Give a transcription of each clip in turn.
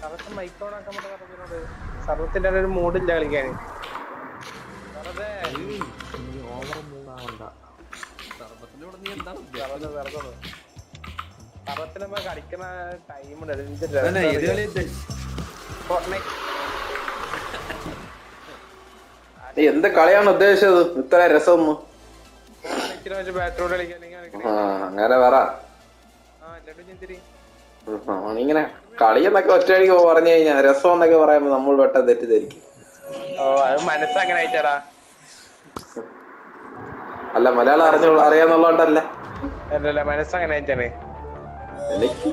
സർവത്ത് മൈക്കോണാക്കാൻ പറ്റുന്ന സർവത്തിനോട് സർവത്തിന്റെ ഒരു മൂഡില്ല കളിക്കാൻ വെറുതെ ഓവർ മൂടാവണ്ട സർവത്തിനോട് നീ എന്താണ് സർവത്ത് വെറുതെ സർവത്തിന് നമ്മ കളിക്കുന്ന ടൈം ഉണ്ട് എന്ത് അതന്നെ, ഏത് കളി നീ എന്ത് കളിയാണ് ഉദ്ദേശിച്ചത് ഇത്ര രസമൊന്നും ബാറ്ററോട് കളിക്കാൻ ആ അങ്ങനെ പറ ആ എല്ലാവരും ചിന്തിരി ഉം, ഇങ്ങനെ കളിയെന്നൊക്കെ ഒറ്റയടിക്ക് പറഞ്ഞു കഴിഞ്ഞാൽ രസം എന്നൊക്കെ പറയുമ്പോ നമ്മൾ വെട്ടം തെറ്റിദ്ധരിക്കും ഓ അത് മനസ്സങ്ങനെ അയച്ചാടാ അല്ല മലയാളം അറിഞ്ഞു അറിയാന്നുള്ളതുകൊണ്ടല്ല അല്ലല്ല മനസ്സങ്ങനെ അയച്ചാണ് എനിക്ക്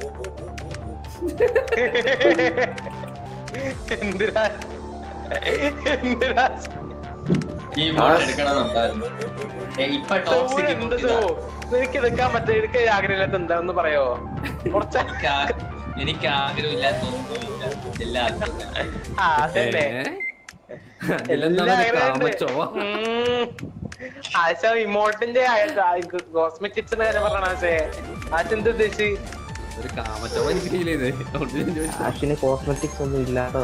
എന്തിനാ എന്തിനാ ഈ മോഡ് എടുക്കണമെന്നുണ്ടായിരുന്നു ഏ, ഇപ്പൊ ടോക്സിക് എന്ത് സോ? നിനക്ക് നിൽക്കാൻ പറ്റ എനിക്ക് ആഗ്രഹമില്ലാത്ത എന്താന്ന് പറയോ കുറച്ച് എനിക്ക് ആഗ്രഹമില്ലാത്ത ഒന്നുമില്ല എല്ലാ ആഗ്രഹവും ആ അതന്നെ അതിലെന്താണ് ഒരു കാമച്ചോവ ആശ ഇമോട്ടിന്റെ കോസ്മെറ്റിക്സിന്റെ കാര്യം പറഞ്ഞ ആശേ ആശ എന്ത് ഉദ്ദേശിച്ച് ഒരു കാമച്ചോവ എനിക്ക് ഫീൽ ചെയ്തേ അതുകൊണ്ട് ഞാൻ ചോദിച്ചു. ആഷിന് കോസ്മെറ്റിക്സ് ഒന്നും ഇല്ലാത്ത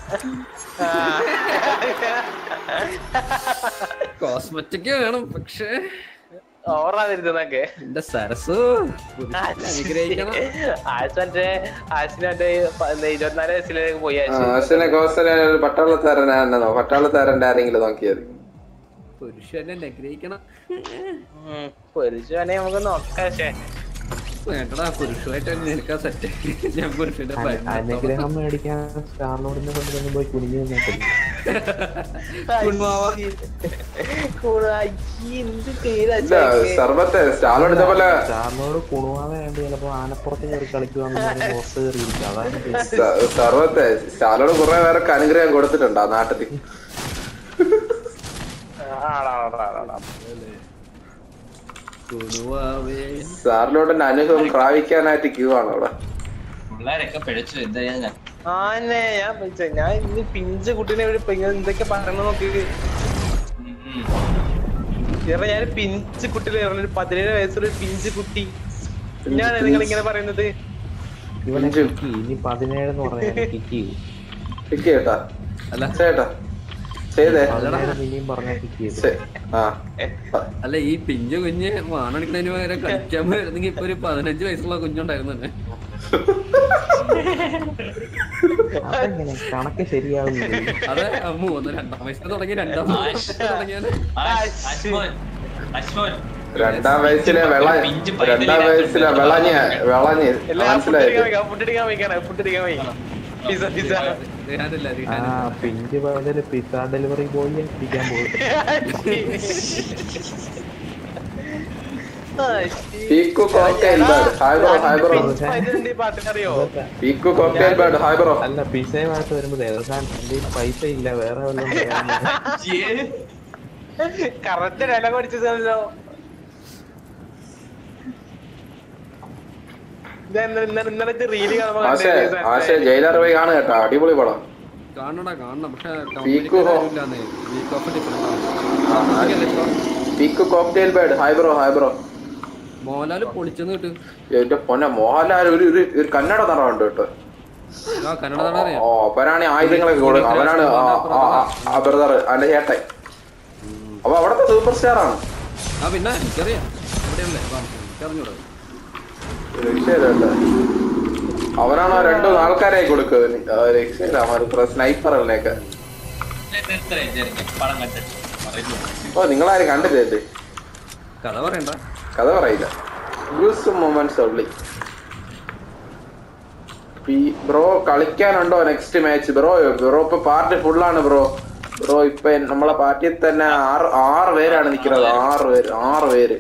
കോസ്മെറ്റിക് വേണം പക്ഷേ ഓവറാതിരുന്നൊക്കെ എന്റെ സരസു പുരുഷനെ അനുഗ്രഹിക്കണം ആശ മറ്റേ ആശിന് മറ്റേ പ- ഇരുപത്തിനാല് വയസ്സിലേക്ക് പോയി ആശ ആശനെ കോസ്റ്റനെ പട്ടാളത്താരനാണെന്നോ പട്ടാളത്താരന്റെ ആരെങ്കിലും നോക്കിയത് പുരുഷനെ അനുഗ്രഹിക്കണം പൊരിച്ചാനെ നമുക്ക് നോക്കാം പക്ഷേ വേണ്ടടാ പുരുഷമായിട്ട് തന്നെ നിനക്കാ സെറ്റ് ഞാൻ പുരുഷന്റെ ഭരണം അനുഗ്രഹം മേടിക്കാൻ സ്റ്റാറിനോടിനെ കൊണ്ട് തന്നെ പോയി കുനിഞ്ഞു നിന്നിട്ടില്ല കുൺമാവ. എന്ത് ചെയ്താ ഇല്ല സർബത്തെ സ്റ്റാൾ എടുത്ത പോലെ സ്റ്റാറിനോട് കുണുവാതെ വേണ്ടി ചിലപ്പോ ആനപ്പുറത്ത് കയറി കളിക്കുവാന്ന് പറഞ്ഞ് പുറത്ത് കയറിയിരിക്കും അതാണ് ഉദ്ദേശിച്ചത്. സ- സർവത്തെ സ്റ്റാലോട് കുറെ പേർക്ക് അനുഗ്രഹം കൊടുത്തിട്ടുണ്ട് ആ നാട്ടിൽ കുണുവാവേ സാറിനോട് അനുഗ്രഹം പ്രാപിക്കാനായിട്ട് ക്യൂ ആണ് അവിടെ പിള്ളേരൊക്കെ പിഴച്ചു എന്താ ചെയ്യാൻ ആന്നെ ഞാൻ വിളിച്ചേ. ഞാൻ ഇന്ന് പിഞ്ച് കുട്ടീനെ ഒരു പെ- എന്തൊക്കെ പറയണ നോക്കി ചേട്ടാ ഞാൻ പിഞ്ച് കുട്ടിയിലെ ഒരു പതിനേഴ് വയസ്സുള്ള ഒരു പിഞ്ച് കുട്ടി ഞാൻ നിങ്ങൾ ഇങ്ങനെ പറയുന്നത് ഇവനെ കിക്കി ഇനി പതിനേഴെന്ന് പറഞ്ഞാൽ കിക്കി കിക്ക് കേട്ടാ അല്ല ചേട്ടാ ചെയ്തേ പതിനേഴ് ഇനിയും പറഞ്ഞാൽ കിക്ക് ചെയ്തു ശരി. ആ അല്ല ഈ പിഞ്ചു കുഞ്ഞ് വാണെടുക്കുന്നതിന് പകരം കളിക്കാൻ പോയിരുന്നെങ്കിൽ ഇപ്പൊ ഒരു പതിനഞ്ച് വയസ്സുള്ള കുഞ്ഞുണ്ടായിരുന്നു തന്നെ അതെങ്ങനെ കണക്ക് ശരിയാവുന്നില്ല അതെ മൂന്ന് രണ്ടാം വയസ്സിൽ തുടങ്ങി രണ്ടാം വയസ്സിൽ തുടങ്ങിയാൽ അശ്മോൻ അശ്മോൻ രണ്ടാം വയസ്സിലെ വെള രണ്ടാം വയസ്സിലെ വെളഞ്ഞ് വെളഞ്ഞ് എല്ലാം മനസ്സിലായത് ഫുഡടിക്കാൻ വയ്ക്കാണ് ഫുഡടിക്കാൻ വയ്ക്കണം പിസ പിസ റിഹാനല്ല ആ റിഹാനല്ല പിഞ്ച് പകല് പിസ്സ ഡെലിവറി ബോയി എത്തിക്കാൻ പോകും പീക്കു cocktail bird hi bro hi bro പാട്ടിനറിയോ പീക്കു കോക്ടെയിൽ ബേർഡ് ഹായ് ബ്രോ അല്ല പിസയുമായിട്ട് വരുമ്പോ ദേവസാൻ എന്റെ കയ്യിൽ പൈസ ഇല്ല വേറെ വല്ലതും തരാമോ? കറക്റ്റ് വില പഠിച്ചതല്ലോ ഇന്നലെ റീല് ആശേ ആശേ ജയിലർ പോയി കാണുക കേട്ടോ അടിപൊളി പടം കാണണടാ കാണണം പക്ഷെ പീക്കു ഹോ. വീക്ക് ഓഫ് ഡിഫറെന്റ് പീക്കു cocktail bird hi bro hi bro Mohanlal പൊളിച്ചെന്ന് കിട്ടും എന്റെ പൊന്നെ മോഹൻലാൽ ഒരു ഒരു ഒരു കന്നഡ നടനുണ്ട് കേട്ടോ ആ കന്നഡ നടൻ അറിയാം ഓ അവനാണ് ഈ ആയുധങ്ങളൊക്കെ കൊടുക്കും അവനാണ് ആ, ആ, ആ, ആ ബ്രദർ അവന്റെ ചേട്ടൻ അപ്പൊ അവിടത്തെ സൂപ്പർ സ്റ്റാർ ആണ് ആ പിന്നെ എനിക്കറിയാം ഇവിടെയല്ലേ എനിക്കറിഞ്ഞൂടാ രക്ഷയില്ല അവനാണ് ആ രണ്ടു ആൾക്കാരെ കൊടുക്കുക സ്നൈപ്പർ അല്ലേക്ക് നിർത്തറേ വിചാരിക്കും പടം കണ്ടിട്ട് പറയുന്നു ഓ നിങ്ങളാരും കണ്ടില്ലേ കഥ പറയണ്ട കഥ പറയില്ല യൂസ് മൊമെന്റ്സ് ഉള്ളി ബ്രോ കളിക്കാനുണ്ടോ നെക്സ്റ്റ് മാച്ച് ബ്രോ ബ്രോ ഇപ്പൊ പാർട്ടി ഫുള്ളാണ് ബ്രോ ബ്രോ ഇപ്പൊ നമ്മളെ പാർട്ടിയിൽ തന്നെ ആറ് ആറ് പേരാണ് നിക്കുന്നത് ആറ് പേര് ആറ് പേര്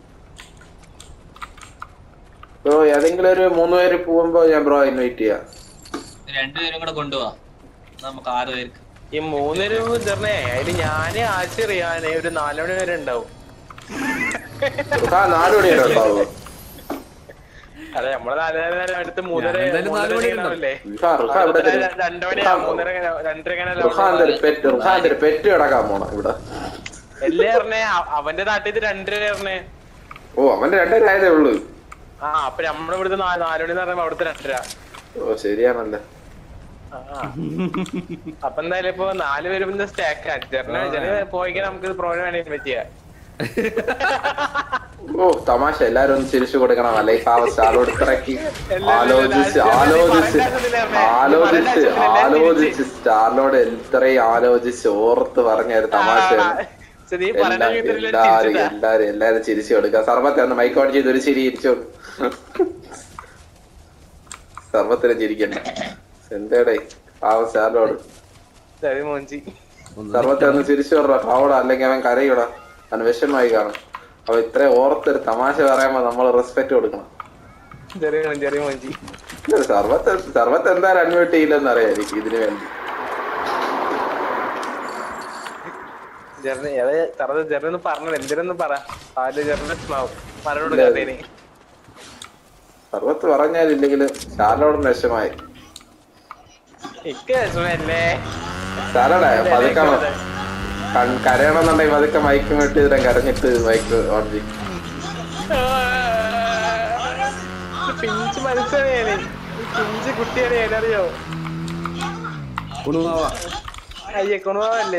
ബ്രോ ഏതെങ്കിലും ഒരു മൂന്ന് പേര് പോകുമ്പോ ഞാൻ ബ്രോ ഇൻവൈറ്റ് ചെയ്യാം രണ്ടുപേരും കൂടെ കൊണ്ടുപോവാ നമുക്ക് ആറ് പേർക്ക് ഈ മൂന്നൊരു ഇതറിനെ അതിന് ഞാന് ആശ്ചര്യാന് ഒരു നാലുമണി വരെ ഉണ്ടാവും ആ നാല് മണി വരെ ഉണ്ടാവുമോ അതെ നമ്മള് നാലര നേരം അടുത്ത് മൂന്നര ഞാൻ എന്തായാലും നാല് മൂന്നര മണി ഉണ്ടാവില്ലേ റുഹാ റുഹാ ഇവിടെ അടുത്ത തരും. രണ്ടു മണിയാ മൂന്നര ഇങ്ങനെ- രണ്ടര ഇങ്ങനെ റുഹാന്റെ ഒരു പെറ്റ് റുഹാന്റെ ഒരു പെറ്റ് കിടക്കാൻ പോണം ഇവിടെ എല്ലേ പറഞ്ഞേ അ- അവന്റെ നാട്ടിൽ ഇത് രണ്ടര പറഞ്ഞേ ഓ അവന്റെ രണ്ടരായതേ ഉള്ളൂ ആ അപ്പൊ നമ്മുടെ ഇവിടുത്തെ നാ- നാല് മണി എന്ന് പറയുമ്പോ അവിടുത്തെ രണ്ടര ഓ ശരിയാണല്ലേ അപ്പൊ എന്തായാലും ഇപ്പൊ നാല് പേരും സ്റ്റാക്ക് ജെറിന് ജെറിന് പോയിക്കാൻ നമുക്ക് പ്രോഗ്രാം വേണമെങ്കിൽ പറ്റിയ ഓ തമാശ എല്ലാരും ഒന്ന് ചിരിച്ചു കൊടുക്കണം അല്ലെ പാവ സ്റ്റാളോട് ഇത്രയ്ക്ക് എല്ലാവരും ആലോചിച്ച് എല്ലാവരും ആലോചിച്ച് എല്ലാവരും ആലോചിച്ച് എല്ലാവരും ആലോചിച്ച് സ്റ്റാറിനോട് ഇത്രയും ആലോചിച്ച് ഓർത്ത് പറഞ്ഞ ഒരു തമാശയാണ് ശരി എല്ലാ- എല്ലാരും എല്ലാരും എല്ലാരും ചിരിച്ചു കൊടുക്കുക സർവത്തെ ഒന്ന് മൈക്ക് ഓൺ ചെയ്ത് ഒരു ചിരി ചിരിച്ചു സർവത്തിന് ചിരിക്കണ്ട എന്തേടേ പാവ സ്റ്റാറിനോട് ശരി മോഞ്ചി സർവത്തെ ഒന്ന് ചിരിച്ചു വിടറ പാവടാ അല്ലെങ്കിൽ അവൻ കരയൂടാ അവൻ വിഷമമായി കാണും അപ്പൊ ഇത്രയും ഓർത്തൊരു തമാശ പറയുമ്പോ നമ്മൾ റെസ്പെക്ട് കൊടുക്കണം ചെറിയ മോഞ്ചി ചെറിയ മോഞ്ചി സർവത്ത് സർവത്ത് എന്തായാലും അൺമ്യൂട്ട് ചെയ്യില്ലെന്ന് അറിയാം എനിക്ക് ഇതിനു വേണ്ടി ജെറിന് ഏത് തറത് ജെറിന് പറഞ്ഞത് എന്തിനൊന്നും പറ ആദ്യ ജെറിന് മരോട് ഇല്ല. കഥേനെ സർവത്ത് പറഞ്ഞാലില്ലെങ്കിലും ഷാലോടിന് വിഷമായി ഇക്ക് വിഷമല്ലേ ഷാലോടെ പതുക്കെ കൺ- കരയണമെന്നുണ്ടെങ്കിൽ പതുക്കെ മൈക്ക് വിട്ട് ഇതിനെ കരഞ്ഞിട്ട് മൈക്ക് ഓൺ ചെയ്യും പിഞ്ച് മനസ്സിലാണ് പിഞ്ച് കുട്ടിയാണ് ഞാനറിയോ കുണുമാവാ അയ്യ കുണുവാവല്ലേ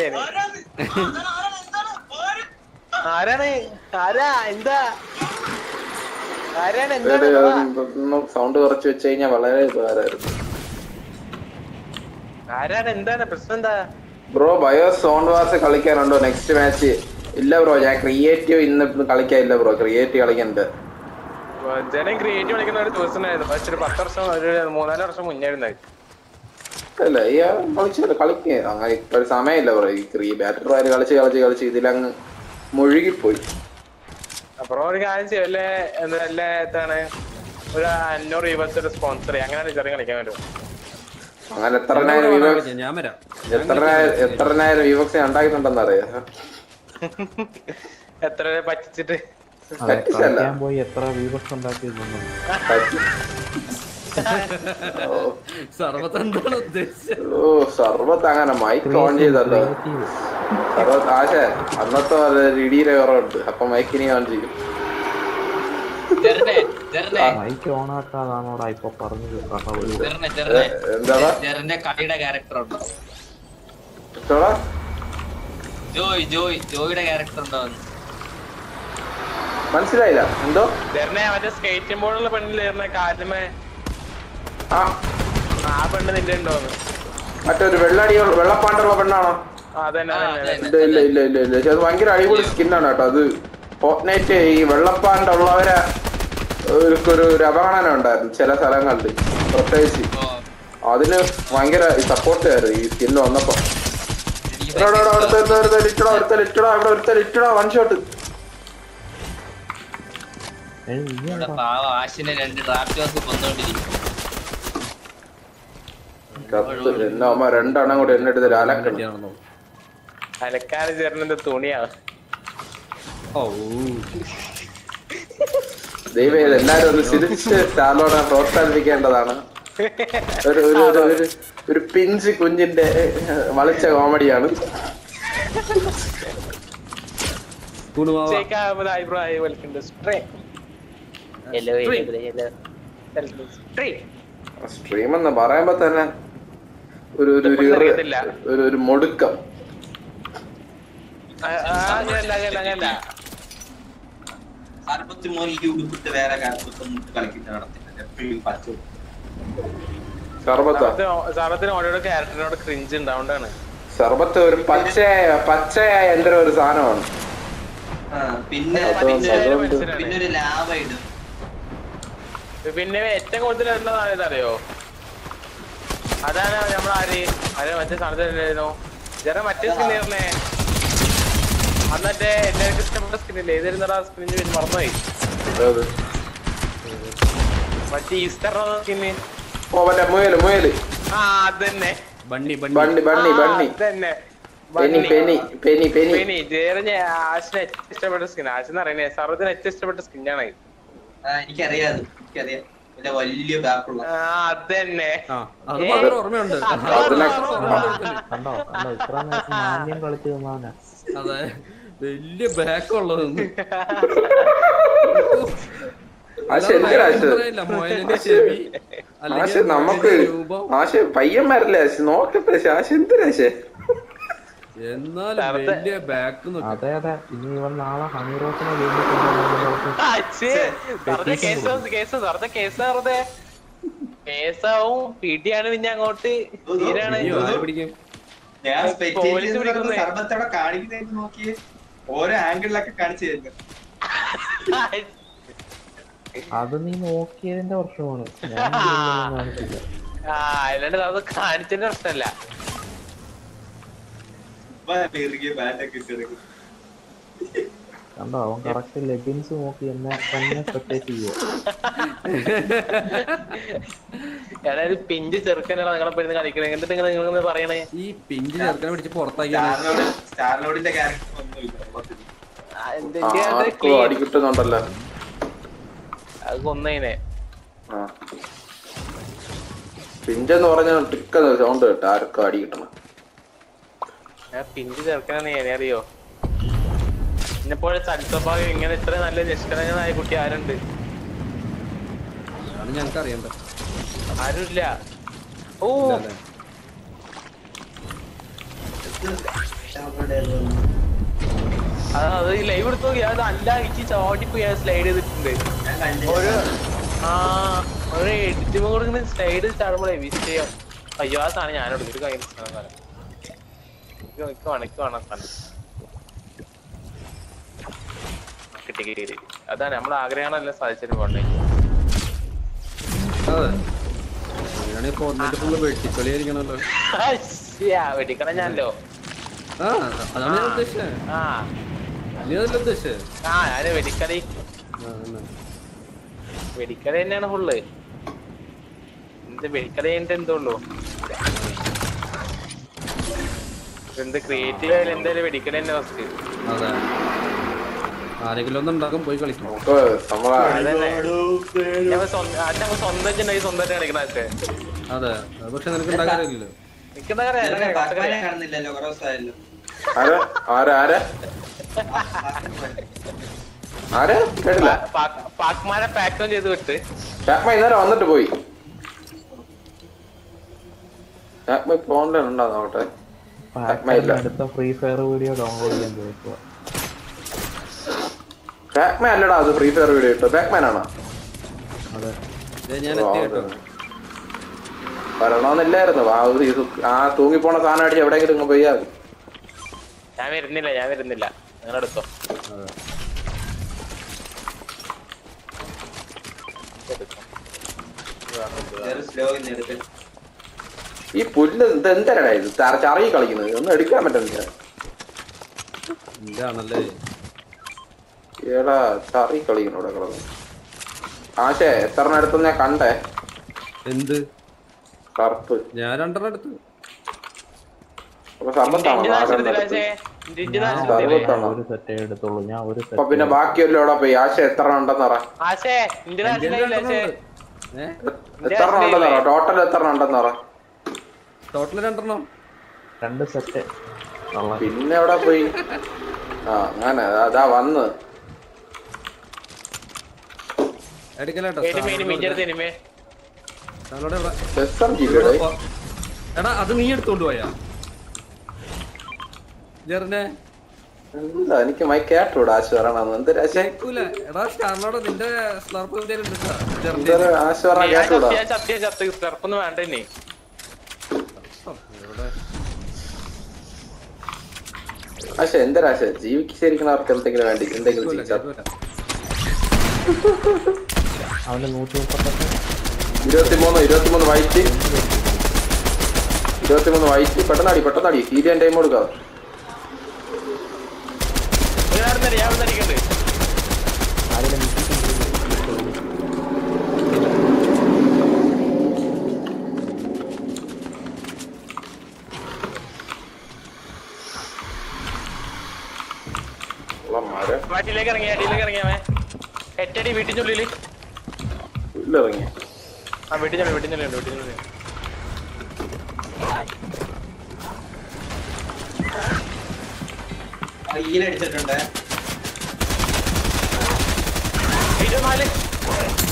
ആരാണ് ആരാ എന്താ ആരാണ് എന്താണ് പറ. സൗണ്ട് കുറച്ച് വെച്ച് കഴിഞ്ഞാൽ വളരെ ഉപകാരമായിരുന്നു ആരാണ് എന്താണ് പ്രശ്നം എന്താ ബ്രോ ബയോ സോൺ വാർസ് കളിക്കാനുണ്ടോ നെക്സ്റ്റ് മാച്ച് ഇല്ല ബ്രോ ഞാൻ ക്രിയേറ്റീവ് ഇന്ന് കളിക്കാനില്ല ബ്രോ ക്രിയേറ്റീവ് കളിക്കുന്നുണ്ട് ജനം ക്രിയേറ്റീവ് കളിക്കുന്ന ഒരു ദിവസം ഉണ്ടായിരുന്നു പക്ഷെ ഒരു പത്ത് വർഷം ഒരു മൂന്നാല് വർഷം മുന്നേ ഉണ്ടായി അല്ല ഈ കളിച്ചല്ലോ കളിക്കുക അങ്ങനെ ഇപ്പൊ ഒരു സമയമില്ല ബ്രോ ഈ ക്രീ ബാറ്റർ ആര് കളിച്ച് കളിച്ച് കളിച്ച് ഇതിലങ്ങ് മുഴുകിപ്പോയി അപ്പുറം ഒരു കാര്യം ചെയ്യും അല്ലേ എന്താ അല്ലേ എന്താണ് ഒരു അഞ്ഞൂറ് രൂപ ഒരു സ്പോൺസർ അങ്ങനെ ചെറിയ കളിക്കാൻ പറ്റും അങ്ങനെ എത്രനായിരം വിവോക്സ് ഞാൻ വരാം എത്രനായിരം എത്രനായിരം വിവോക്സ് ഉണ്ടാക്കിയിട്ടുണ്ടെന്ന് അറിയാം എത്ര രൂപ പറ്റിച്ചിട്ട് അതെ പറ്റിച്ചല്ല. കളിക്കാൻ പോയി എത്ര വ്യൂവേഴ്സ് ഉണ്ടാക്കിയിരുന്നു ഓ, സർവത്ത് എന്താണ് ഉദ്ദേശിച്ചത് ഓ സർബത്ത് അങ്ങനെ മൈക്ക് ഓൺ ചെയ്തല്ലോ സർബത്ത് ആശ അന്നത്തെ ഇടിയുടെ കുറവുണ്ട് അപ്പൊ മൈക്കിനി ഓൺ ചെയ്യും ജെറിനെ ജെറിനെ മൈക്ക് ഓൺ ആക്കാതാണോടാ ഇപ്പൊ പറഞ്ഞത് കഥ ജെറിനെ ജെറിനെ എന്താടാ ജെറിന്റെ കളിയുടെ ക്യാരക്ടർ ഉണ്ടോ ഇഷ്ടോടാ ജോയ് ജോയ് ജോയിയുടെ ക്യാരക്ടർ ഉണ്ടോ മനസ്സിലായില്ല എന്തോ ജെറിനെ മറ്റേ സ്കേറ്റിംഗ് ബോർഡുള്ള പെണ്ണിലേറിന കാലുമേ ആ ആ പെണ്ണ് നിന്റെ ഉണ്ടോന്ന് മറ്റൊരു വെള്ളടി വെള്ളപ്പാണ്ടുള്ള പെണ്ണാണോ ആ, അതന്നെ ആ, അതന്നെ അതന്നെ. ഇല്ല ഇല്ല ഇല്ല ഇല്ല ഇല്ല പക്ഷെ അത് ഭയങ്കര അടിപൊളി സ്കിന്നാണ് കേട്ടോ അത് ഫോർട്ട്നൈറ്റ് ഈ വെള്ളപ്പാണ്ടുള്ളവരെ ഒരു ഒരു ഒരു അവഗണന ഉണ്ടായിരുന്നു ചില സ്ഥലങ്ങളിൽ പ്രത്യേകിച്ച് ഓ അതിന് ഭയങ്കര സപ്പോർട്ട് ആയിരുന്നു ഈ സ്കിന്ന് വന്നപ്പോ എനിക്ക് എടാ, എടാ, എടാ, അടുത്ത അടുത്ത അടുത്ത ലിറ്റടാ അടുത്ത ലിറ്റടാ ഇവിടെ ഒരുത്ത ലിറ്റടാ വൺ ഷോട്ട് ഇവിടെ പാവ ആശിനെ രണ്ട് ഡ്രാഫ്റ്റ് ഹൗസ് കൊന്നുകൊണ്ടിരിക്കും കത്ത് എന്നാ അമ്മ രണ്ടെണ്ണം കൂടി എന്നെ എടുത്ത് അലക്കണം കല്യാണം അലക്കാറ് ചേർന്നത് തുണിയാണ് ഓ ദൈവം ഇത് എല്ലാരും ഒന്ന് ചിരിച്ച് സ്റ്റാർലോടെ പ്രോത്സാഹിപ്പിക്കേണ്ടതാണ് ഒരു ഒരു ഒരു ഒരു ഒരു പിഞ്ച് കുഞ്ഞിന്റെ ഏഹ്, വളിച്ച കോമഡിയാണ് കുണുമാവാ ചേക്കാവുന്നത് ഐബ്രോ ആയി വലിക്കുന്നുണ്ട് stray hello hello stray stream എന്ന് പറയുമ്പോ തന്നെ ഒരു ഒരു ഒരു അറിയത്തില്ല. ഒരു ഒരു മൊടുക്കം അങ്ങനല്ല അങ്ങനല്ല അങ്ങനല്ല സർപ്പത്തി മോൻ ഈ ഉടുപ്പിട്ട് വേറെ കാലത്തൊന്നും കളിക്കുന്ന നടത്തില്ല എപ്പോഴും പച്ചു സർബത്ത സാറത്തിന് ഓരോരോ ക്യാരക്ടറിനോട് ക്രിഞ്ച് ഉണ്ടാവുകൊണ്ടാണ് സർബത്ത് ഒരു പച്ചയായ പച്ചയായ എന്റെ ഒരു സാധനമാണ് പിന്നെ അതുകൊണ്ട് അതുകൊണ്ട് പിന്നെ ഒരു ലാഭ ഇടും പിന്നെ ഏറ്റവും കൂടുതൽ ഉള്ളതാണ് ഇതറിയോ അതാണ് നമ്മൾ ആര് ആര് മറ്റേ സാധനത്തിലായിരുന്നു ജറ മറ്റേ സ്കിൻ ആയിരുന്നേ അന്നത്തെ എല്ലാവർക്കും ഇഷ്ടപ്പെട്ട സ്കിന്നില്ലേ ഏതായിരുന്നു സ്കിന്നിന് പേര് മറന്നുപോയി അത്. മറ്റേ ഈസ്റ്റർ സ്കിന്ന് ഓ മറ്റേ മുയല് മുയല് ആ അതന്നെ ബണ്ണി ബണ്ണി ബണ്ണി ബണ്ണി ആ, ബണ്ണി അതന്നെ penny penny penny penny penny ജേറിന് ആശിന് ഏറ്റവും ഇഷ്ടപ്പെട്ട സ്കിൻ ആശിന്ന് അറിയണേ സർവത്തിന് ഏറ്റവും ഇഷ്ടപ്പെട്ട സ്കിന്നാണ് ആ, എനിക്കറിയാം അത്. എനിക്കറിയാം പിന്നെ വലിയ ബാക്കുള്ള ആ അതന്നെ ആ അത് മാത്രം ഓർമ്മയുണ്ട് അതിനെ- കണ്ടോ കണ്ടോ ഇത്ര നേരം മാന്യം കളിച്ചു തന്നാ അതെ വലിയ ബാക്ക് ഉള്ളതെന്ന് ആശ എന്തിനാ ആശ പറയില്ല മൊയലിന്റെ ചെവി ആശ അല്ലെങ്കിൽ നമുക്ക് മൊയലിന്റെ രൂപം ആശ പയ്യന്മാരല്ലേ ആശ നോക്കട്ടെ ആശ ആശ എന്തിനാ ആശ എന്നാലും വലിയ ബാക്ക് അതെ അതെ ഇനി ഇവൻ നാളെ ഹണീറോസിനെ വീട്ടിൽ അച്ഛേ, വെറുതെ കേസ് വന്ന് കേസ് വെറുതെ കേസ് വെറുതെ കേസാവും പിടിയാണ് പിന്നെ അങ്ങോട്ട് തീരാണ് അയ്യോ ആര് പിടിക്കും ഞാൻ പോലീസ് പിടിക്കുന്നേ. സർബത്തോടെ കാണിക്കുന്നതിന് നോക്കി ഓരോ ആംഗിളിലൊക്കെ കാണിച്ചു തരുന്നു അത് നീ നോക്കിയതിന്റെ പ്രശ്നമാണ് ഞാൻ ഇതിലൊന്നും കാണിച്ചില്ല ആ അല്ലാണ്ട് അത് കാണിച്ചതിന്റെ പ്രശ്നമല്ല ബാറ്റൊക്കെ ഇട്ടെടുക്കും കണ്ടോ അവൻ കറക്റ്റ് ലെഗിൻസ് നോക്കി എന്നെ തന്നെ സെപ്പറേറ്റ് ചെയ്യുക അതായത് പിഞ്ച് ചെറുക്കനാണ് നിങ്ങളെ പോയിരുന്ന് കളിക്കണേ എന്നിട്ട് നിങ്ങൾ നിങ്ങൾ പറയണേ ഈ പിഞ്ച് ചെറുക്കനെ പിടിച്ച് പുറത്താക്കിയാണ് സ്റ്റാർലോഡ് സ്റ്റാർലോഡിന്റെ ക്യാരക്ടർ ഒന്നുമില്ല മൊത്തത്തിൽ. ആ, എന്ത് എന്ത് അത് ആർക്കോ clear. അടി കിട്ടുന്നുണ്ടല്ലോ അത് കൊന്നതിനെ ആ പിഞ്ചെന്ന് പറഞ്ഞ ടിക്കുന്ന സൗണ്ട് കേട്ടോ ആർക്കും അടി കിട്ടണം ഞാൻ പിഞ്ച് ചെറുക്കനാണ് ഞാൻ അറിയോ എന്നെപ്പോലെ സൽസ്വഭാവം ഇങ്ങനെ ഇത്ര നല്ല നിഷ്കളങ്കനായ കുട്ടി ആരുണ്ട് അതാണ് ഞങ്ങൾക്ക് അറിയണ്ട ആരുമില്ല ഓ അല്ലേ അത് അത് ലൈവ് എടുത്തു നോക്കി അത് അല്ല എനിക്ക് ചാടിപ്പോയി ഞാൻ സ്ലൈഡ് ചെയ്തിട്ടുണ്ട് ഞാൻ കണ്ടില്ല. ഒരു ആ ഒരു എഡിറ്റ് കൊടുക്കുന്ന സ്ലൈഡ് ചാടുമ്പോഴേ വിഷയം അയ്യോ ആ സാധനം ഞാൻ എടുക്കും ഒരു കയ്യിൽ സാധനം എനിക്ക് വണക്ക് വേണം സാധനം കിട്ടി കിട്ടി കിട്ടി അതാണ് നമ്മുടെ ആഗ്രഹങ്ങളെല്ലാം സാധിച്ചിട്ട് പോണ്ടേ അതെ അങ്ങനെയാണെങ്കിൽ ഇപ്പൊ ഒന്നിട്ട് ഫുള്ള് വെട്ടിക്കളിയായിരിക്കണല്ലോ വെടിക്കണം ഞാനല്ലോ ആ അതാണ് ഞാൻ ഉദ്ദേശിച്ചത് ആ നീ അതല്ല ഉദ്ദേശിച്ചത് ആ ഞാന് വെടിക്കളി ആ, എന്നാ. വെടിക്കളി തന്നെയാണ് ഫുള്ള് എന്ത് വെടിക്കളി കഴിഞ്ഞിട്ട് എന്തോള്ളൂ എന്ത് ക്രിയേറ്റീവ് ആയാലും എന്തായാലും വെടിക്കളി തന്നെ ഫസ്റ്റ് അതെ ആരെങ്കിലും ഒന്നും ഉണ്ടാക്കും പോയി കളിക്കും നമുക്ക് നമ്മളെ അതന്നെ ഞങ്ങൾ സ്വന്തം അത് ഞങ്ങൾ സ്വന്തം ഉണ്ടായി സ്വന്തമായിട്ട് കളിക്കണൊക്കെ അതെ അത് പക്ഷെ നിനക്ക് ഉണ്ടാക്കാറില്ലല്ലോ എനിക്കെന്താ ഇതൊക്കെ ബാറ്റ്മാനെ പറയാ കാണുന്നില്ലല്ലോ കുറെ ദിവസമായല്ലോ ആരാ ആരാ ആരാ ആരാ കേട്ടില്ല പാക്മാരെ പാക്കും ചെയ്ത് വിട്ട് ചാക്മ ഇന്നലെ വന്നിട്ട് പോയി ചാക്മ ഇപ്പൊ ഓൺലൈൻ ഉണ്ടോ നോട്ടെ ഇല്ല. അടുത്ത ഫ്രീ ഫയർ വീഡിയോ ഡൗൺലോഡ് ചെയ്യാൻ ചോദിക്കുക ബാക്ക്മാൻ അല്ലടാ അത് ഫ്രീ ഫയർ വീഡിയോ ഇട്ടോ ബാക്ക്മാൻ ആണോ അതെ ദേ ഞാൻ എത്തി കേട്ടോ വരണമെന്നില്ലായിരുന്നു ആ ഒരു ഇത് ആ തൂങ്ങിപ്പോണ സാധനം അടിച്ച് എവിടെയെങ്കിലും ഇങ്ങ് പോയാ മതി. ഞാൻ വരുന്നില്ല ഞാൻ വരുന്നില്ല നിങ്ങളെടുത്തോ അതെ എടുത്തോ. വേറെ സ്ലോ ഇന്ന് എടുത്ത് ഈ പുല്ല് ഇത് എന്തരടാ ഇത് ചറ- ചറങ്ങി കളിക്കുന്നത് ഒന്നും എടുക്കാൻ പറ്റുന്നില്ല എന്റെ ആണല്ലേ ഏടാ ചറി കളിക്കുന്നു ഇവിടെ കിടന്ന് ആശേ എത്ര അടുത്ത് ഞാൻ കണ്ടേ എന്ത് കറുപ്പ് ഞാൻ രണ്ടെണ്ണം എടുത്തു അപ്പൊ സർബത്താണോ ഇഞ്ചി നാശം നാലെണ്ണം എടുത്തില്ല, എടുത്ത്. ആശേ. ഇഞ്ചി ഞാൻ നാശം സർബത്ത് എടുത്തില്ലേ? ഞാൻ ആണോ? ഒരു സെറ്റേ എടുത്തുള്ളൂ ഞാൻ ഒരു അപ്പൊ പിന്നെ സെറ്റ് ബാക്കിയല്ലോ അവിടെ പോയി ആശ എത്ര ഉണ്ടെന്ന് പറ ആശേ ഇഞ്ചി നാശം എന്റെ ഇല്ല, ആശേ. ഏ എത്ര ഉണ്ടെന്ന് പറ ടോട്ടൽ എത്ര ഉണ്ടെന്ന് പറ ടോട്ടൽ രണ്ടെണ്ണം രണ്ട് സെറ്റ് കള്ളൻ പിന്നെ എവിടെ പോയി ആ അങ്ങനെ അതാ വന്ന് എടുക്കലേട്ടോ ഇനിമേ, ഇനിമേ, ഇഞ്ചി എടുത്ത് ഇനിമേ. താങ്കളുടെ ഇവിടെ എസ് എം ജിയുടെ എടാ അത് നീ എടുത്തോണ്ട് പോയാ ജെറിനെ ഇല്ല എനിക്ക് മൈ കേട്ടൂടെ ആശ പറയണമെന്ന് എന്തൊരു ആശ കേക്കൂല എടാ സ്റ്റാറിനോട് നിന്റെ സ്ലർപ്പ് എന്തേലും ഉണ്ട് ജെറിന്റെ എന്തൊരു ആശ പറഞ്ഞ ഞാൻ കേട്ടൂടാ ചത്ത്, ഞാൻ ചത്ത്, ഞാൻ ചത്ത്. ചെറുപ്പൊന്നും വേണ്ട ഇനി. എവിടെ ആശ എന്തൊരാശ ജീവിച്ചിരിക്കുന്നവർക്ക് എന്തെങ്കിലും വേണ്ടി എന്തെങ്കിലും കേക്കൂല, ചെയ്യാം കേക്കൂല. അവന്റെ നൂറ്റി മുപ്പത്തെട്ട് ഇരുപത്തിമൂന്ന് ഇരുപത്തിമൂന്ന് വൈറ്റ് ഇരുപത്തിമൂന്ന് വൈറ്റ് പെട്ടെന്നടി പെട്ടെന്നടി സീരിയൻ ടൈം കൊടുക്കാം ഒരു കാര്യം തന്നെ, ഞാൻ ഇവിടെ ഇരിക്കണ്ട്. ആരെങ്കിലും ഉള്ളമാരെ വാട്ടിലേക്ക് ഇറങ്ങി അടിയിലേക്ക് ഇറങ്ങിയാവേ എട്ടടി വീട്ടിനുള്ളില് ഇറങ്ങി ആ വീട്ടിനുള്ളിൽ വീട്ടിനുള്ളിൽ ഉണ്ട് വീട്ടിനുള്ളിൽ ഈലടിച്ചിട്ടുണ്ട് ഇരുപത്തിനാല്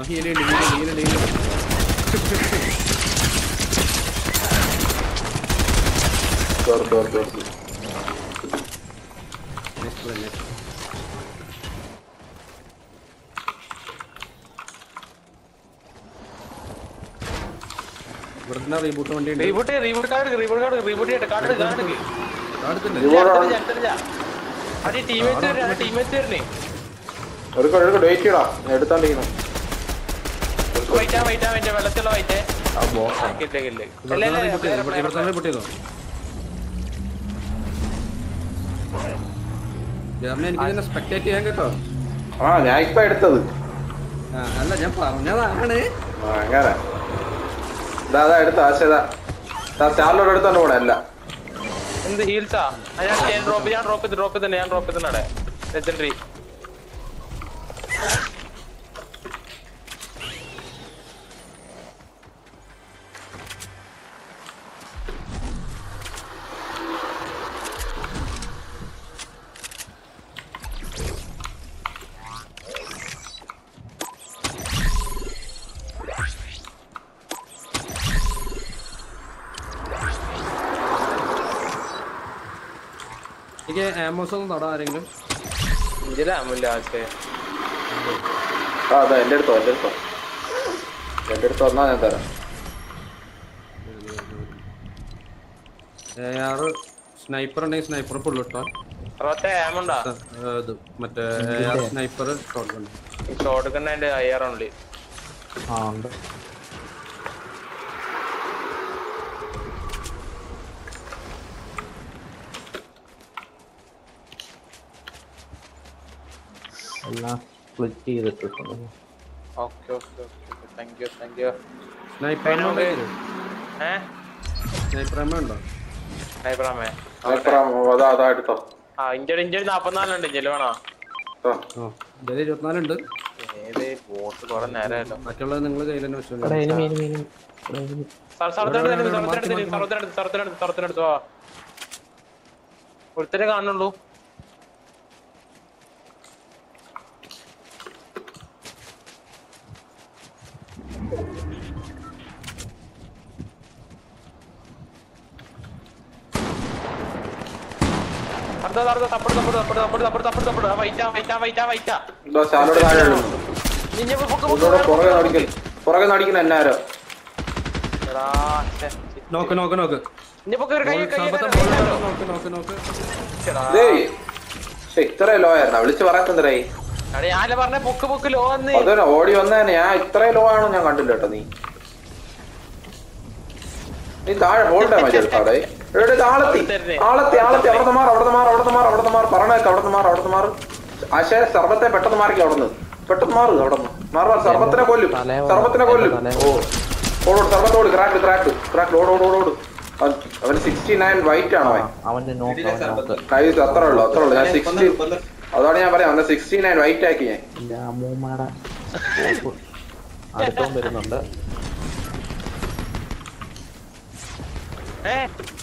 ഹീലുണ്ട് ഹീലുണ്ട് ഹീലുണ്ട് ഹീലുണ്ട് കേറ്, കേറ്, കേറ്. നെക്സ്റ്റ് പ്ലേ നെക്സ്റ്റ് ഇവിടെ തന്നെ റീബൂട്ട് വണ്ടി ഉണ്ട് reboot reboot card reboot card reboot ചെയ്യട്ടെ കാർഡ് കാർഡ് അടുത്തല്ലേ അത് ടീമേറ്റ്സ് വരണേ ടീമേറ്റ്സ് വരണേ എടുക്കോ എടുക്കോ വെയിറ്റ് ചെയ്യടാ ഞാൻ എടുത്തോണ്ടിരിക്കുന്നു വൈറ്റാ വൈറ്റാ വൈറ്റാ വെള്ളത്തിലുള്ള വൈറ്റേ ആ ബോസ് കിട്ടില്ല കിട്ടില്ല ഇവിടെ തന്നെ റിപ്പോർട്ട് ചെയ്തോ ഇവിടെ തന്നെ റിപ്പോർട്ട് ചെയ്തോ ജർമ്മനി എനിക്ക് ഇതിനെ സ്പെക്ടേറ്റ് ചെയ്യാൻ കേട്ടോ ആ ഞാൻ ഇപ്പൊ എടുത്തത് ആ, അല്ല ഞാൻ പറഞ്ഞതാണ് ആ അങ്ങനെ ഇതാ അതാ എടുത്ത ആശയതാ സ്റ്റാറിലോട് എടുത്തോണ്ട് പോണേ അല്ല എന്ത് ഹീൽസാ ഞാൻ ഞാൻ ഡ്രോപ്പ് ഞാൻ ഡ്രോപ്പ് ചെയ്ത് ഡ്രോപ്പ് ചെയ്തിട്ടുണ്ട് ഞാൻ ഡ്രോപ്പ് ചെയ്തിട്ടുണ്ട് ലെജൻഡറി എനിക്ക് ആമോസ് ഒന്ന് തൊടാ ആരെങ്കിലും ഇതിലാമില്ല ആശേ ആ അതാ എന്റെ അടുത്തോ എന്റെ അടുത്തോ എന്റെ അടുത്ത് വന്നാ ഞാൻ തരാം ആറ് സ്നൈപ്പർ ഉണ്ടെങ്കിൽ സ്നൈപ്പർ ഫുള്ള് ഇട്ടോ അറുപത്തെ ആമുണ്ടാ ഇത് മറ്റേ സ്നൈപ്പർ ഷോട്ട് ഗൺ ഷോട്ട് കണ്ണ അയ്യാർ ഓൺലി ആ ഉണ്ട് എല്ലാം സ്പ്ലിറ്റ് ചെയ്തിട്ടുണ്ട് okay okay okay thank you thank you sniper ഏഹ് സ്നൈപ്പർ അമ്മ ഉണ്ടോ സൈബറാമേ അപ്പുറം അതാ അതാ എടുത്തോ ആ ഇഞ്ചടി ഇഞ്ചടി നാപ്പത്തിനാലുണ്ട് ഇഞ്ചല് വേണോ ആ. ആ ഇതിൽ ഇരുപത്തിനാലുണ്ട് ഏത് ബോട്ട് കുറെ നേരമല്ലോ മറ്റുള്ളത് നിങ്ങൾ കയ്യിൽ തന്നെ എടാ വെച്ചോളൂ എനിമി എനിമി എനിമി എടാ, എനിമി സർവത്തിനടുത്ത് സർവത്തിനടുത്ത് സർവത്തിനടുത്ത് സർവത്തിനടുത്ത് സർവത്തിനടുത്ത് വാ ഒരുത്തരെ കാണുന്നുള്ളൂ അടുത്ത അടുത്ത തപ്പട് തപ്പട് തപ്പട് തപ്പട് തപ്പട് തപ്പട് തപ്പട് വൈറ്റാ വൈറ്റാ വൈറ്റാ വൈറ്റാ ഇതാ സ്റ്റാറിലോട് താഴെ ഇടുന്നു നിന്നെ പൊക്ക് ഇതോടെ പൊക്ക് പുറകെ നടിക്കൽ പുറകെ നടിക്കുന്ന എന്നാരോ എടാ ശ്ശെ, നോക്ക് നോക്ക് നോക്ക് നിന്നെ പൊക്ക് ഒരു കൈ കൈ സർബത്തെ കൈ ബോൾ കൈ നോക്ക് നോക്ക് നോക്ക് എടാ. ഇതേയ് പക്ഷെ ഇത്രയും ലോ ആയിരുന്ന വിളിച്ച് പറയാത്തന്തരായി എടാ, ഞാനല്ലേ പറഞ്ഞ പൊക്ക് പൊക്ക് ലോ വന്ന് അതന്നെ ഓടി വന്നതന്നെ ഞാൻ ഇത്രയും ലോ ആണോ ഞാൻ കണ്ടില്ല കേട്ടോ നീ നീ താഴെ ബോൾ ഡാമേജ് എടുത്തോ അവിടെ എവിടെ ഇത് ആളെത്തി ആളെത്തി ആളെത്തി അവിടുന്ന് മാർ അവിടുന്ന് മാർ അവിടുന്ന് മാർ അവിടുന്ന് മാർ പറഞ്ഞേക്ക് അവിടുന്ന് മാർ അവിടുന്ന് മാർ ആശയ സർബത്തെ പെട്ടെന്ന് മാറില്ല അവിടുന്ന് പെട്ടെന്ന് മാറ് അവിടുന്ന് മാറ് മാറ് സർബത്തിനെ കൊല്ലും സർബത്തിനെ കൊല്ലും ഓ ഓടോട് സർബത്ത് ഓട് ക്രാക്ക് ക്രാക്ക് ക്രാക്ക് ഓട് ഓട് ഓട് ഓട് അവൻ- അവന് സിക്സ്റ്റി നയൻ വൈറ്റ് ആണോ അവൻ അവന്റെ നോക്ക് ഇതിലെ അവന്റെ നോക്ക് സർബത്ത്. കൈസ് അത്ര ഉള്ളു അത്ര ഉള്ളു ഞാൻ സിക്സ്റ്റി കൊല്ലം, കൊല്ലം. അതാണ് ഞാൻ പറയാം അവനെ സിക്സ്റ്റി നയൻ വൈറ്റ് ആക്കി ഞാൻ എന്റെ അമ്മൂമ്മയുടെ കോപ്പ് അടുത്തോം വരുന്നുണ്ട് ഏ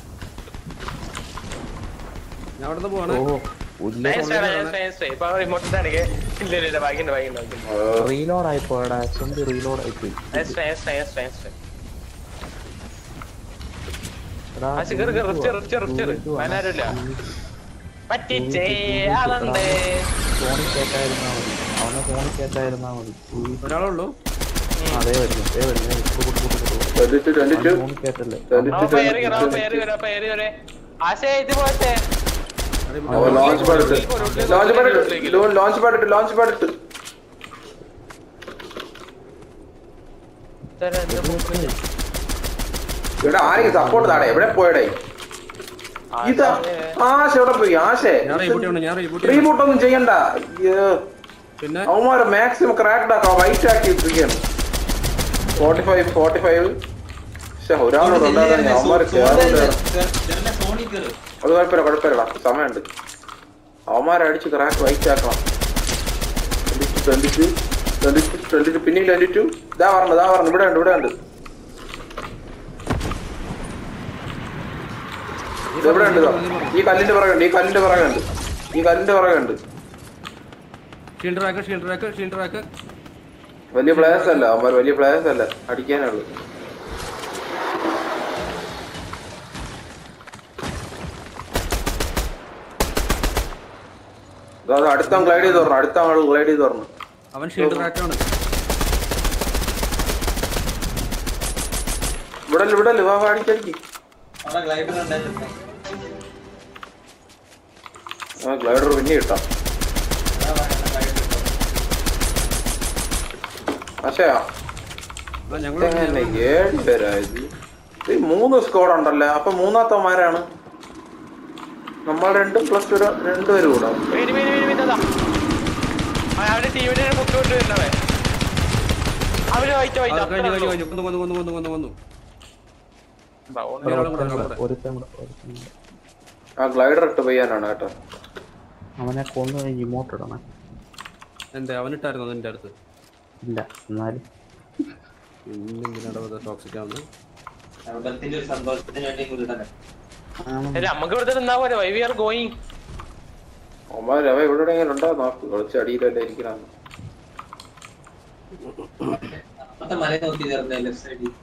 ഞാൻ അവിടെ നിന്ന് പോവാണ് ഓ ഉല്ല നൈസ് നൈസ് നൈസ് ഇപ്പൊ റിമോട്ടിന്റെ ആണെങ്കിൽ ഇല്ല ഇല്ല ഇല്ല ബാക്കിയുണ്ട് ബാക്കിയുണ്ട് ബാക്കിയുണ്ട് റീലോഡ് ആയിപ്പോയടാ സ്വന്തം റീലോഡ് ആയിപ്പോയി നൈസ് നൈസ് നൈസ് നൈസ് എടാ, ആ ചിക്കറ് റിച്ച് റിച്ച് റിച്ച് വയനാടില്ല പറ്റിച്ചേ ആളുണ്ട് ഫോണിൽ കേട്ടായിരുന്നാ മതി അവനെ ഫോണിൽ കേട്ടായിരുന്നാ മതി ഉയ്. ഒരാളുള്ളൂ ആ, അതേ വരുന്നു അതേ വരുന്നു കുട്ടു കുട്ടു കുട്ടു കുട്ടു ട്വന്റി ടു ട്വന്റി ടു ഫോണിൽ കേട്ടല്ലേ ട്വന്റി അവൻ ടു പേര് കയറാം അവൻ പേര് കയറാം പേര് കയറേ ആശയ ഇത് പോട്ടെ ലോഞ്ച് പാഡ് ഇട്ട് ലോഞ്ച് പാഡ് ഇട്ട് ലോഞ്ച് പാഡ് ഇട്ട് ലോഞ്ച് പാഡ് ഇട്ട് ഇവിടെ ആരെങ്കിലും സപ്പോർട്ട് താടേ എവിടെ പോയടേ ഇതാ ആശ എവിടെ പോയി ആശേ ഞാൻ റീബൂട്ട് ചെയ്യണം ഞാൻ റീബൂട്ട് ചെയ്യണം റീബൂട്ട് ഒന്നും ചെയ്യണ്ട അയ്യോ. പിന്നെ അവന്മാരെ മാക്സിമം ക്രാക്ഡ് ആക്കാം വൈറ്റ് ആക്കി ഇട്ടിരിക്കുകയാണ് ഫോർട്ടി ഫൈവ് ഫോർട്ടി ഫൈവ് പക്ഷെ ഒരാളോട് ഉണ്ടാകാൻ അവന്മാര് കേറുന്നുണ്ട് ചെറിയ സോണി കയറ് അത് കുഴപ്പമില്ല കുഴപ്പമില്ല സമയമുണ്ട് അവന്മാരെ അടിച്ച് ക്രാക്ക് വൈറ്റ് ആക്കണം twenty two twenty two twenty two പിന്നെയും ട്വന്റി ടു ഇതാ പറഞ്ഞു ഇതാ പറഞ്ഞു ഇവിടെ ഉണ്ട് ഇവിടെ ഉണ്ട് ഇത് ഇവിടെ ഉണ്ട് ഇതാ. ഈ കല്ലിന്റെ പുറകുണ്ട് ഈ കല്ലിന്റെ പുറകുണ്ട് ഈ കല്ലിന്റെ പുറകുണ്ട് shield rack shield rack shield rack വലിയ പ്ലേയേഴ്സ് അല്ല അവന്മാർ വലിയ പ്ലേയേഴ്സ് അല്ല അടിക്കാനുള്ളു അത് അടുത്ത ഗ്ലൈഡ് ചെയ്ത് പറഞ്ഞു അടുത്ത ആൾ ഗ്ലൈഡ് ചെയ്ത് പറഞ്ഞു അവൻ ഷീൽഡ് റാറ്റാണ് ഇവിടെ ഇവിടെ വാ വാ, അടിക്കടിക്ക് അവിടെ ഗ്ലൈഡർ ഉണ്ടായിരുന്നു ആ ഗ്ലൈഡർ പിന്നെ കിട്ടാം പക്ഷേയാ ഞങ്ങൾ ഇതെങ്ങനെ ഏഴ് പേരായത് ഈ മൂന്ന് സ്കോഡ് ഉണ്ടല്ലേ അപ്പൊ മൂന്നാത്തമാരാണ് നമ്മൾ രണ്ടും പ്ലസ് ഒരു രണ്ടുപേരും കൂടെ വീട് വീട് വീട് വീട് അതാ ആ, അവന്റെ ടീമിന്റെ ഒരു മുട്ട് കൊണ്ട് വരുന്നവേ അവര് വായിച്ച വായിച്ച കഴിഞ്ഞു കഴിഞ്ഞു കഴിഞ്ഞു കൊന്നു കൊന്നു കൊന്നു കൊന്നു കൊന്നു കൊന്നു ഒരാളും കൂടെ, ഒരാളും കൂടെ. ഒരുത്തൻ കൂടെ ഒരുത്തൻ കൂടെ. ആ ഗ്ലൈഡർ ഇട്ട് പെയ്യാനാണ് കേട്ടോ അവനെ കൊന്നു കഴിഞ്ഞ് ഇമോട്ട് ഇടണേ എന്തേ അവനിട്ടായിരുന്നു നിന്റെ അടുത്ത് ഇല്ല എന്നാലും ഇന്നിങ്ങനെ ടോക്സിക് ആവുന്നത് അമ്പലത്തിന്റെ ഒരു സന്തോഷത്തിന് വേണ്ടി കുരുടനെ അല്ല നമുക്ക് ഇവിടെ നിന്നാ പോലെ വൈ വി ആർ ഗോയിങ് അവന്മാർ അവ ഇവിടെ എവിടെയെങ്കിലും ഉണ്ടോ നോക്ക് കുറച്ച് അടിയിലല്ലേ ഇരിക്കണം അപ്പത്തെ മല നോക്കി ചേർന്ന ലെഫ്റ്റ് സൈഡിൽ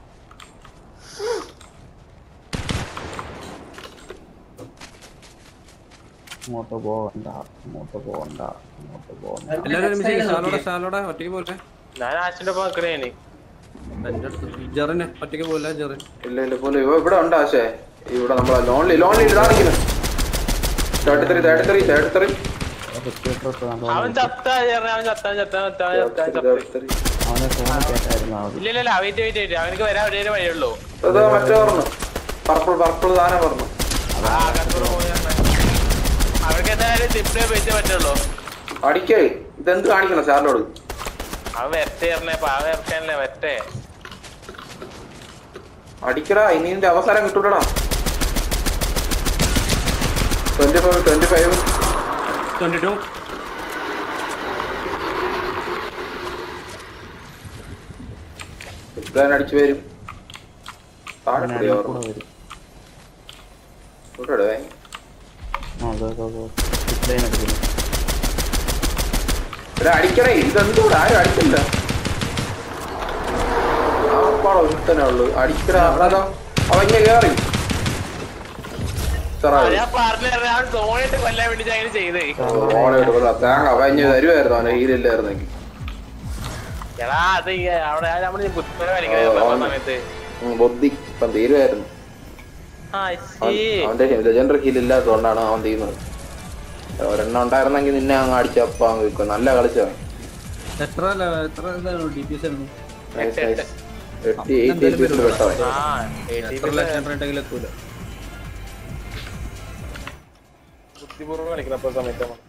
ഇങ്ങോട്ട് പോകണ്ട ഇങ്ങോട്ട് പോകണ്ട ഇങ്ങോട്ട് പോകണ്ട എല്ലാവരും ഒരുമിച്ച് സ്റ്റാലോടെ സ്റ്റാലോടെ ഒറ്റയ്ക്ക് പോലെ ഞാൻ ആശിന്റെ ഒപ്പം നിക്കണേന് എന്റെ അടുത്ത് ജെറിന് ഒറ്റയ്ക്ക് പോലെ ജെറിൻ ഇല്ല ഇല്ല പോലെ ഇവ ഇവിടെ ഉണ്ട് ആശേ ഇവിടെ നമ്മളെ ലോൺലി ലോൺലി ഇതാണിക്കുന്നു thirty three thirty three thirty three അവൻ ചത്ത അവൻ ചത്ത ചത്ത ചത്ത ചത്ത ചത്ത അവനെ ഫോൺ കേട്ടായിരുന്നു അത് ഇല്ല ഇല്ല ഇല്ല വെയിറ്റ് വെയിറ്റ് വെയിറ്റ് അവനക്ക് വരാൻ ഒരേ ഒരു വഴിയുള്ളൂ അത് മറ്റേ പറഞ്ഞു പർപ്പിൾ പർപ്പിൾ സാധനം പറഞ്ഞു ആ അകത്തോട്ട് പോയാണ് അവർക്ക് എന്തായാലും ടിപ്പിനെ പറ്റി പറ്റുള്ളൂ അടിക്കേ ഇതെന്ത് കാണിക്കണം സാറിനോട് അവൻ വരട്ടെ പറഞ്ഞേ പാവ ഇറക്കാനല്ലേ വരട്ടെ അടിക്കടാ ഇനി ഇതിന്റെ അവസരം കിട്ടൂടാ twenty five twenty five twenty two plan അടിച്ചു വരും താഴെ അവനെ കൂടിയാ അടിയിൽ പറഞ്ഞു കൂടെ വരും ഇവിടെ ഇടുവേ. ആ, അതെ അതെ അതെ ഡിസ്പ്ലേൻ എടുക്കുന്നു ഇവിടെ അടിക്കണേ ഇതെന്തൂടെ ആരും അടിക്കില്ല ആപ്പാടോ ഒരുത്തനേ ഉള്ളു അടിക്കടാ അവിടെ അവൻ ഇങ്ങനെ കേറി ചെറാ ഞാൻ പറഞ്ഞു അവൻ തോണിട്ട് കൊല്ലാൻ വേണ്ടി ഞാൻ അങ്ങനെ ചെയ്തേ ഓണയിട്ട് പോലെ തേങ്ങ അവഞ്ഞ് തരുമായിരുന്നു അവനെ ഹീലില്ലായിരുന്നെങ്കിൽ എടാ അത് ഈ അവിടെ നമ്മള് പുസ്തകം കളിക്കുന്നത് ഓ, പറഞ്ഞ ആണ്. സമയത്ത് ഉം, ബുദ്ധി ഇപ്പം തീരുമായിരുന്നു ആ അവൻ- ശീ അവന്റെ ലെജൻഡറി ഹീൽ ഇല്ലാത്തതുകൊണ്ടാണ് അവൻ തീരുന്നത് ഒരെണ്ണം ഉണ്ടായിരുന്നെങ്കിൽ നിന്നെ അങ്ങ് അടിച്ചപ്പോ അങ്ങ് നിൽക്കും നല്ല കളിച്ചവൻ എത്ര ല- എത്ര ഇതായിരുന്നു ഡി പി എസ് ആയിരുന്നു nice nice eighty eight eight പെട്ടവൻ ആ എത്ര ലക്ഷം ഉണ്ടെങ്കിലും എത്തൂല ബുദ്ധിപൂർവ്വം കളിക്കുന്ന സമയത്ത്